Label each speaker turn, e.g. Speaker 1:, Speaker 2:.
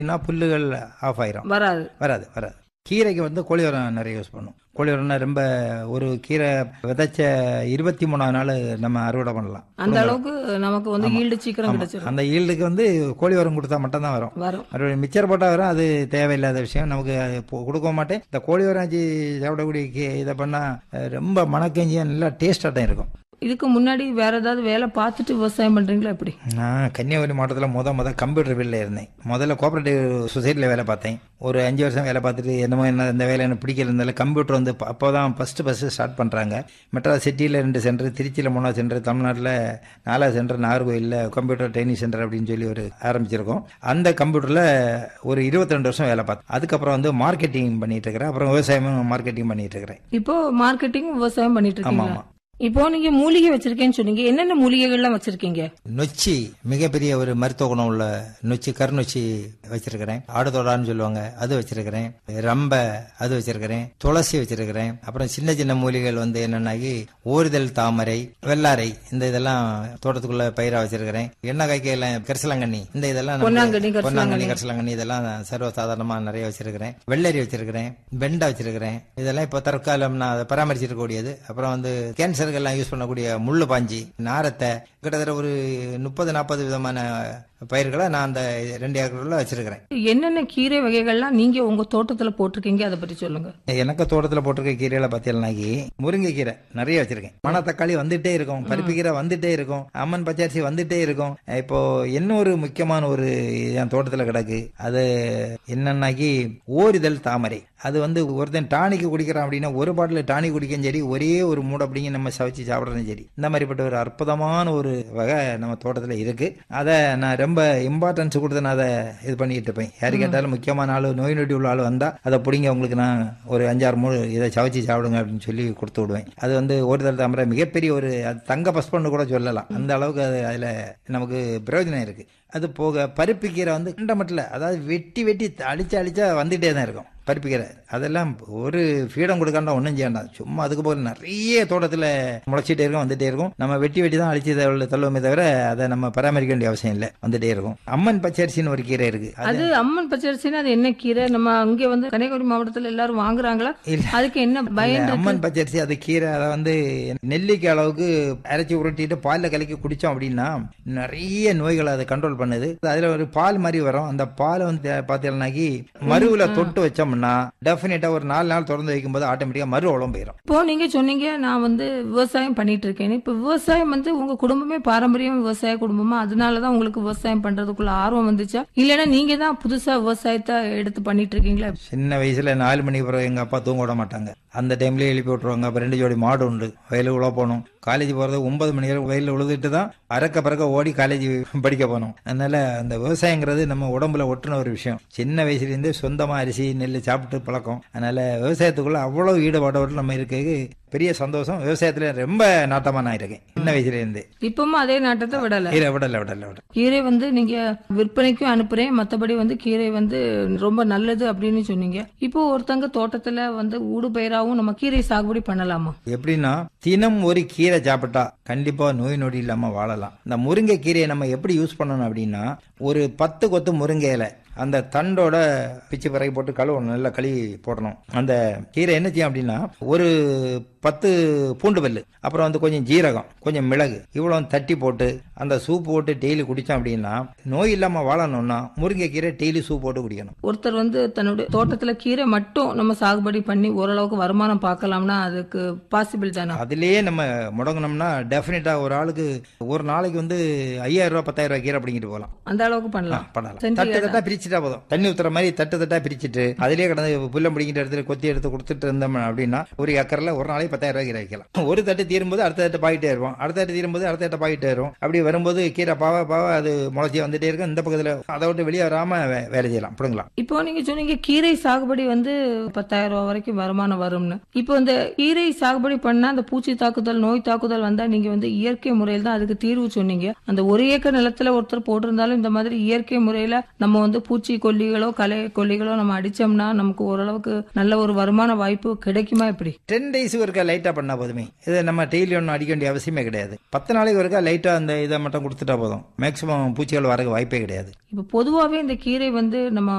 Speaker 1: புல்லுகள் of ஆயிரும்
Speaker 2: வராது
Speaker 1: வராது வராது கீரைக்கு வந்து கோழி உரம் நிறைய யூஸ் பண்ணும் கோழி உரம்னா ரொம்ப ஒரு கீரை விதைச்ச இருபத்தி மூணாவது நாள் நம்ம அறுவடை பண்ணலாம்
Speaker 2: அந்த அளவுக்கு நமக்கு வந்து ஈல்டு சீக்கிரம்
Speaker 1: ஆமா.
Speaker 2: கிடைச்சிடும்
Speaker 1: அந்த ஈல்டுக்கு வந்து கோழி உரம் கொடுத்தா மட்டும்தான் வரும்
Speaker 2: வரும்
Speaker 1: மறுபடியும் மிச்சர் போட்டால் வரும் அது தேவையில்லாத விஷயம் நமக்கு அது இப்போ கொடுக்க மாட்டேன் இந்த கோழி உரம் வச்சு சாப்பிடக்கூடிய கீ- இதை பண்ணால் ரொம்ப மணக்கஞ்சியாக நல்லா டேஸ்டாக இருக்கும்
Speaker 2: இதுக்கு முன்னாடி வேற ஏதாவது வேலை பார்த்துட்டு விவசாயம் பண்றீங்களா எப்படி
Speaker 1: நான் கன்னியாகுமரி மாவட்டத்தில் முத முத கம்ப்யூட்டர் ஃபீல்டில் இருந்தேன் முதல்ல கோஆபரேட்டிவ் சொசைட்டியில் வேலை பார்த்தேன் ஒரு அஞ்சு வருஷம் வேலை பார்த்துட்டு என்னமோ என்ன இந்த வேலை எனக்கு பிடிக்கல இருந்தாலும் கம்ப்யூட்டர் வந்து அப்போ தான் ஃபஸ்ட்டு ஃபஸ்ட்டு ஸ்டார்ட் பண்ணுறாங்க மெட்ராஸ் சிட்டியில் ரெண்டு சென்டர் திருச்சியில் மூணாவது சென்டர் தமிழ்நாட்டில் நாலாவது சென்டர் நாகர்கோயிலில் கம்ப்யூட்டர் ட்ரைனிங் சென்டர் அப்படின்னு சொல்லி ஒரு ஆரம்பிச்சிருக்கோம் அந்த கம்ப்யூட்டரில் ஒரு இருபத்தி ரெண்டு வருஷம் வேலை பார்த்தேன் அதுக்கப்புறம் வந்து மார்க்கெட்டிங் பண்ணிட்டு இருக்கிறேன் அப்புறம் விவசாயமும் மார்க்கெட்டிங் பண்ணிட்டு இருக்கிறேன்
Speaker 2: இப்போ மார்க்கெட்டிங் விவசாயம் பண்ணிட்டு
Speaker 1: ஆமாம்
Speaker 2: இருக்கீங்க
Speaker 1: ஆமாம்
Speaker 2: இப்போ நீங்க மூலிகை வச்சிருக்கேன்னு சொன்னீங்க என்னென்ன மூலிகைகள்லாம் வச்சிருக்கீங்க
Speaker 1: நொச்சி மிகப்பெரிய ஒரு மருத்துவ குணம் உள்ள நொச்சி கருநொச்சி வச்சிருக்கிறேன் ஆடுதோடான்னு சொல்லுவாங்க அது வச்சிருக்கிறேன் ரம்ப அது வச்சிருக்கிறேன் துளசி வச்சிருக்கிறேன் அப்புறம் சின்ன சின்ன மூலிகைகள் வந்து என்னன்னாகி ஓரிதழ் தாமரை வெள்ளாரை இந்த இதெல்லாம் தோட்டத்துக்குள்ள பயிரா வச்சிருக்கிறேன் எண்ணெய் காய்க்கையெல்லாம் கரிசலாங்கண்ணி இந்த இதெல்லாம் நமக்கு-
Speaker 2: பொன்னாங்கண்ணி, கரிசலாங்கண்ணி.
Speaker 1: பொன்னாங்கண்ணி கரிசலாங்கண்ணி இதெல்லாம் சர்வசாதாரணமா நிறைய வச்சிருக்கிறேன் வெள்ளரி வச்சிருக்கிறேன் வெண்டை வச்சிருக்கிறேன் இதெல்லாம் இப்போ தற்காலம் நான் அதை பராமரிச்சிருக்கக்கூடியது அப்புறம் வந்து கேன்சருக்கு எல்லாம் யூஸ் பண்ணக்கூடிய முள்ளு பாஞ்சி நாரத்தை கிட்டத்தட்ட ஒரு முப்பது நாற்பது விதமான பயிர்களை நான் அந்த ரெண்டு ஏக்கர்ல வச்சிருக்கிறேன்
Speaker 2: என்னென்ன கீரை வகைகள்லாம் நீங்க உங்க தோட்டத்துல போட்டிருக்கீங்க அதை பத்தி சொல்லுங்க
Speaker 1: எனக்கு தோட்டத்தில் போட்டிருக்க கீரையில பார்த்தீங்கன்னாக்கி முருங்கைக்கீரை நிறைய வச்சிருக்கேன் மணத்தக்காளி வந்துட்டே இருக்கும் பருப்பு கீரை வந்துட்டே இருக்கும் அம்மன் பச்சரிசி வந்துட்டே இருக்கும் இப்போ இன்னொரு முக்கியமான ஒரு என் தோட்டத்தில் கிடக்கு அது என்னன்னாக்கி ஓரிதழ் தாமரை அது வந்து ஒருத்தன் டானிக்கு குடிக்கிறான் அப்படின்னா ஒரு பாட்டில் டானிக் குடிக்கவும் சரி ஒரே ஒரு மூடை அப்படிங்க நம்ம சமைச்சு சாப்பிட்றதும் சரி இந்த மாதிரிப்பட்ட ஒரு அற்புதமான ஒரு வகை நம்ம தோட்டத்தில் இருக்கு அதை நான் ரொம்ப இம்பார்ட்டன்ஸ் கொடுத்து நான் அதை இது பண்ணிட்டு இருப்பேன் யாரு கேட்டாலும் முக்கியமான ஆள் நோய் நொடி உள்ள ஆள் வந்தா அதை பிடிங்க உங்களுக்கு நான் ஒரு அஞ்சாறு மூணு இதை சமைச்சு சாப்பிடுங்க அப்படின்னு சொல்லி கொடுத்து விடுவேன் அது வந்து ஒரு தடவை தாமரை மிகப்பெரிய ஒரு அது தங்க பஸ்பன்னு கூட சொல்லலாம் அந்த அளவுக்கு அது அதில் நமக்கு பிரயோஜனம் இருக்கு அது போக பருப்பு கீரை வந்து கண்ட மட்டும் இல்ல, அதாவது வெட்டி வெட்டி அழிச்சா அழிச்சா வந்துட்டே தான் இருக்கும் பருப்பு கீரை அதெல்லாம் ஒரு ஃபீடம் கொடுக்காண்டா ஒன்றும் செய்யண்டாம் சும்மா அதுக்கு போல நிறைய தோட்டத்தில் முளைச்சிட்டே இருக்கும் வந்துட்டே இருக்கும் நம்ம வெட்டி வெட்டி தான் அழிச்சு தள்ள- தள்ளுவோமே தவிர அதை நம்ம பராமரிக்க வேண்டிய அவசியம் இல்லை வந்துட்டே இருக்கும் அம்மன் பச்சரிசின்னு ஒரு கீரை இருக்கு அது
Speaker 2: அது அம்மன் பச்சரிசின்னா அது என்ன கீரை நம்ம அங்க வந்து கன்னியாகுமரி மாவட்டத்துல எல்லாரும் வாங்குறாங்களா
Speaker 1: இல்ல.
Speaker 2: அதுக்கு என்ன பயன்
Speaker 1: இல்ல,
Speaker 2: இருக்கு?
Speaker 1: அம்மன் பச்சரிசி அது கீரை அதை வந்து நெல்லிக்காய் அளவுக்கு அரைச்சி உருட்டிட்டு பால்ல கலக்கி குடிச்சோம் அப்படின்னா நிறைய நோய்களை அதை கண்ட்ரோல் பண்ணுது அதுல ஒரு பால் மாதிரி வரும் அந்த பாலை வந்து பாத்தீங்கன்னாக்கி மருவுல தொட்டு வச்சோம்னா டெஃபினட்டா ஒரு நாலு நாள் திறந்து வைக்கும்போது ஆட்டோமேட்டிக்கா மறு உடம்பு போயிடும்
Speaker 2: இப்போ நீங்க சொன்னீங்க நான் வந்து விவசாயம் பண்ணிட்டு இருக்கேன் இப்ப விவசாயம் வந்து உங்க குடும்பமே பாரம்பரியம் விவசாய குடும்பமா அதனாலதான் உங்களுக்கு விவசாயம் பண்றதுக்குள்ள ஆர்வம் வந்துச்சா இல்லைன்னா நீங்க தான் புதுசா விவசாயத்தை எடுத்து பண்ணிட்டு இருக்கீங்களா
Speaker 1: சின்ன வயசுல நாலு மணிக்கு பிறகு எங்க அப்பா தூங்க விட மாட்டாங்க அந்த டைம்லயே எழுப்பி விட்டுருவாங்க அப்ப ரெண்டு ஜோடி மாடு உண்டு வயலுக்கு உழ போகணும் காலேஜ் போறது ஒன்பது மணி வரை வயலில் உழுதுட்டு தான் அறக்க பறக்க ஓடி காலேஜ் படிக்க போனோம் அதனால அந்த விவசாயங்கிறது நம்ம உடம்புல ஒட்டுன ஒரு விஷயம் சின்ன வயசுலேருந்தே சொந்தமா அரிசி நெல் சாப்பிட்டு பழக்கம் அதனால விவசாயத்துக்குள்ள அவ்வளவு ஈடுபாடோடு நம்ம இருக்கு பெரிய சந்தோஷம் விவசாயத்துல ரொம்ப நாட்டமா நான் இருக்கேன் சின்ன வயசுல இருந்து
Speaker 2: இப்பவும் அதே நாட்டத்தை விடல
Speaker 1: இல்ல விடல விடல விடல
Speaker 2: கீரை வந்து நீங்க விற்பனைக்கும் அனுப்புறேன் மத்தபடி வந்து கீரை வந்து ரொம்ப நல்லது அப்படின்னு சொன்னீங்க இப்போ ஒருத்தங்க தோட்டத்துல வந்து ஊடு பயிராவும் நம்ம கீரை சாகுபடி பண்ணலாமா
Speaker 1: எப்படின்னா தினம் ஒரு கீரை சாப்பிட்டா கண்டிப்பா நோய் நொடி இல்லாம வாழலாம் இந்த முருங்கை கீரையை நம்ம எப்படி யூஸ் பண்ணணும் அப்படின்னா ஒரு பத்து கொத்து முருங்கை இலை அந்த தண்டோட பிச்சு பிறகு போட்டு கழுவணும் நல்லா கழுவி போடணும் அந்த கீரை என்ன செய்யும் அப்படின்னா ஒரு பத்து பூண்டு பல்லு அப்புறம் வந்து கொஞ்சம் ஜீரகம் கொஞ்சம் மிளகு இவ்வளவு தட்டி போட்டு அந்த சூப் போட்டு டெய்லி குடிச்சோம் அப்படின்னா நோய் இல்லாம வாழணும்னா முருங்கைக்கீரை டெய்லி சூப் போட்டு குடிக்கணும்
Speaker 2: ஒருத்தர் வந்து தன்னுடைய தோட்டத்துல கீரை மட்டும் நம்ம சாகுபடி பண்ணி ஓரளவுக்கு வருமானம் பார்க்கலாம்னா அதுக்கு பாசிபிள் தானா
Speaker 1: அதுலயே நம்ம முடங்கினோம்னா டெஃபினட்டா ஒரு ஆளுக்கு ஒரு நாளைக்கு வந்து ஐயாயிரம் ரூபாய் பத்தாயிரம் ரூபாய் கீரை அப்படிங்கிட்டு போகலாம்
Speaker 2: அந்த அளவுக்கு பண்ணலாம்
Speaker 1: பண்ணலாம்
Speaker 2: செஞ்சு
Speaker 1: தட்டு தட்டா பிரிச்சுட்டா போதும் தண்ணி ஊத்துற மாதிரி தட்டு தட்டா பிரிச்சுட்டு அதுலயே கடந்து புல்லம் பிடிக்கிற இடத்துல கொத்தி எடுத்து கொடுத்துட்டு இருந்தோம் அப்படின்னா ஒரு ஏக்கர்ல ஒரு நாளைக்கு பத்தாயிரம் ரூபாய் கீரை வைக்கலாம் ஒரு தட்டு தீரும்போது அடுத்த தட்டு பாயிட்டே இருக்கும் அடுத்த தட்டு தீரும்போது அடுத்த தட்டு பாயிட்டே இருக்கும் அப்படி வரும்போது கீரை பாவ பாவ அது முளைச்சி வந்துட்டே இருக்கும் இந்த பக்கத்துல அதை விட்டு வெளியே வராம வே- வேலை செய்யலாம் பிடுங்கலாம்
Speaker 2: இப்போ நீங்க சொன்னீங்க கீரை சாகுபடி வந்து பத்தாயிரம் ரூபாய் வரைக்கும் வருமானம் வரும்னு இப்போ இந்த கீரை சாகுபடி பண்ணா அந்த பூச்சி தாக்குதல் நோய் தாக்குதல் வந்தா நீங்க வந்து இயற்கை முறையில் தான் அதுக்கு தீர்வு சொன்னீங்க அந்த ஒரு ஏக்கர் நிலத்துல ஒருத்தர் போட்டிருந்தாலும் இந்த மாதிரி இயற்கை முறையில நம்ம வந்து பூச்சி கொல்லிகளோ களை கொல்லிகளோ நம்ம அடிச்சோம்னா நமக்கு ஓரளவுக்கு நல்ல ஒரு வருமான வாய்ப்பு கிடைக்குமா எப்படி
Speaker 1: டென் டேஸ் ஒருக்க ஒருக்கா லைட்டா பண்ணா போதுமே இது நம்ம டெய்லி ஒன்றும் அடிக்க வேண்டிய அவசியமே கிடையாது பத்து நாளைக்கு ஒருக்கா லைட்டா அந்த இதை மட்டும் கொடுத்துட்டா போதும் மேக்சிமம் பூச்சிகள் வரக்கு வாய்ப்பே கிடையாது
Speaker 2: இப்ப பொதுவாவே இந்த கீரை வந்து நம்ம